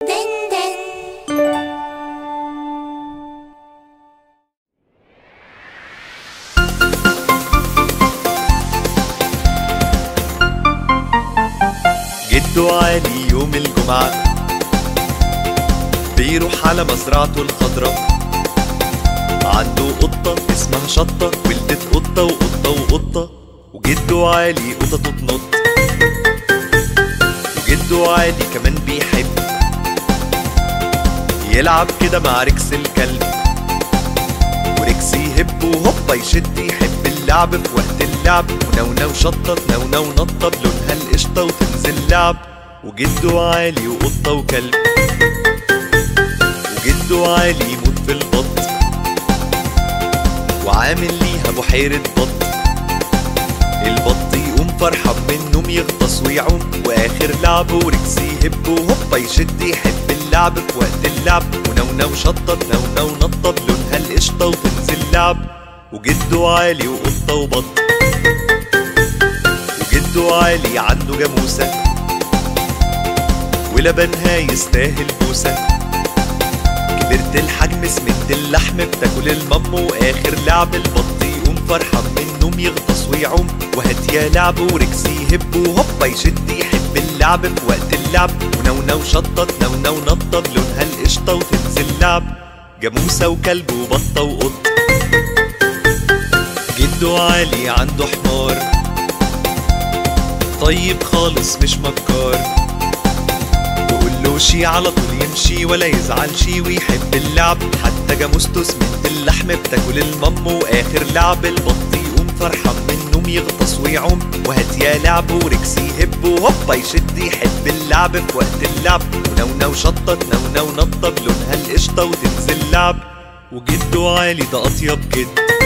دن دن جده علي يوم الجمعة بيروح على مزرعته الخضراء عنده قطة اسمها شطة ولدت قطة وقطة وقطة وجده علي قطة تنط وجده علي كمان بيحب يلعب كده مع ريكس الكلب وريكس يهب وهوبا يشد يحب اللعب في وقت اللعب ونونو شطة نونو نطة بلونها القشطة وتنزل لعب وجده عالي وقطة وكلب وجده عالي يموت في البط وعامل ليها بحيرة بط البط يقوم فرحان من النوم يغطس ويعوم واخر لعبه ريكس يهب وهوبا يشد يحب اللعب في وقت اللعب ونونو شطة نونو نطة بلونها القشطة وتنزل لعب وجده عالي وقطة وبط وجده عالي عنده جاموسة ولبنها يستاهل بوسة كبرت الحجم سمنت اللحم بتاكل المم واخر لعب البط يقوم فرحان من النوم يغطس ويعوم وهات يا لعب وركس يهب وهوبا يشد يحب اللعب في وقت اللعب ونونو شطة نونو نطة بلونها القشطة وتنزل لعب جاموسة وكلب وبطة وقط جده عالي عنده حمار طيب خالص مش مكار تقول له شي على طول يمشي ولا يزعل شي ويحب اللعب حتى جاموسته سمنت اللحم بتاكل المم واخر لعب البط يقوم فرحان من النوم يغطس ويعوم وهات يا لعب وركس يهب وهوبا يشد يحب اللعب في وقت اللعب ونونو شطة نونو نطة بلونها القشطة وتنزل لعب وجده عالي ده أطيب جد